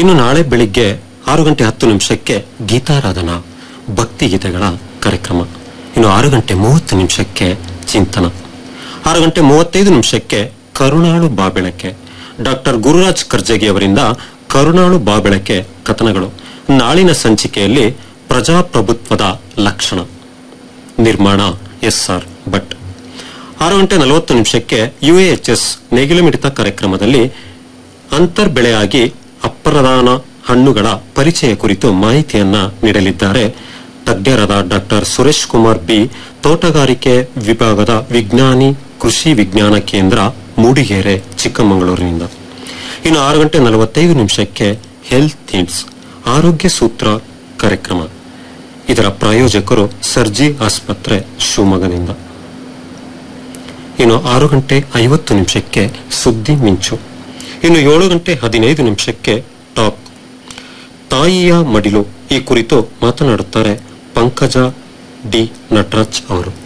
ಇನ್ನು ನಾಳೆ ಬೆಳಿಗ್ಗೆ ಆರು ಗಂಟೆ ಹತ್ತು ನಿಮಿಷಕ್ಕೆ ಗೀತಾರಾಧನಾ ಭಕ್ತಿ ಗೀತೆಗಳ ಕಾರ್ಯಕ್ರಮ ಇನ್ನು ಆರು ಗಂಟೆ ಮೂವತ್ತು ನಿಮಿಷಕ್ಕೆ ಚಿಂತನ ಆರು ಗಂಟೆ ಮೂವತ್ತೈದು ನಿಮಿಷಕ್ಕೆ ಕರುಣಾಳು ಬಾಬೆಳಕೆ ಡಾಕ್ಟರ್ ಗುರುರಾಜ್ ಕರ್ಜಗಿ ಅವರಿಂದ ಕರುಣಾಳು ಬಾಬೆಳಕೆ ಕಥನಗಳು ನಾಳಿನ ಸಂಚಿಕೆಯಲ್ಲಿ ಪ್ರಜಾಪ್ರಭುತ್ವದ ಲಕ್ಷಣ ನಿರ್ಮಾಣ ಎಸ್ ಆರ್ ಭಟ್ ಆರು ಗಂಟೆ ನಲವತ್ತು ನಿಮಿಷಕ್ಕೆ ಯುಎಎಚ್ಎಸ್ ನೇಗಿಲು ಮಿಡಿತ ಕಾರ್ಯಕ್ರಮದಲ್ಲಿ ಅಂತರ್ ಬೆಳೆಯಾಗಿ ಅಪ್ರಧಾನ ಹಣ್ಣುಗಳ ಪರಿಚಯ ಕುರಿತು ಮಾಹಿತಿಯನ್ನ ನೀಡಲಿದ್ದಾರೆ ತಜ್ಞರಾದ ಡಾಕ್ಟರ್ ಸುರೇಶ್ ಕುಮಾರ್ ಬಿ ತೋಟಗಾರಿಕೆ ವಿಭಾಗದ ವಿಜ್ಞಾನಿ ಕೃಷಿ ವಿಜ್ಞಾನ ಕೇಂದ್ರ ಮೂಡಿಗೆರೆ ಚಿಕ್ಕಮಗಳೂರಿನಿಂದ ಇನ್ನು ಆರು ಗಂಟೆ ನಲವತ್ತೈದು ನಿಮಿಷಕ್ಕೆ ಹೆಲ್ತ್ ಥೀಮ್ಸ್ ಆರೋಗ್ಯ ಸೂತ್ರ ಕಾರ್ಯಕ್ರಮ ಇದರ ಪ್ರಾಯೋಜಕರು ಸರ್ಜಿ ಆಸ್ಪತ್ರೆ ಶಿವಮೊಗ್ಗದಿಂದ ಇನ್ನು ಆರು ಗಂಟೆ ಐವತ್ತು ನಿಮಿಷಕ್ಕೆ ಸುದ್ದಿ ಮಿಂಚು ಇನ್ನು ಏಳು ಗಂಟೆ ಹದಿನೈದು ನಿಮಿಷಕ್ಕೆ ಟಾಕ್ ತಾಯಿಯ ಮಡಿಲು ಈ ಕುರಿತು ಮಾತನಾಡುತ್ತಾರೆ ಪಂಕಜ ಡಿ ನಟರಾಜ್ ಅವರು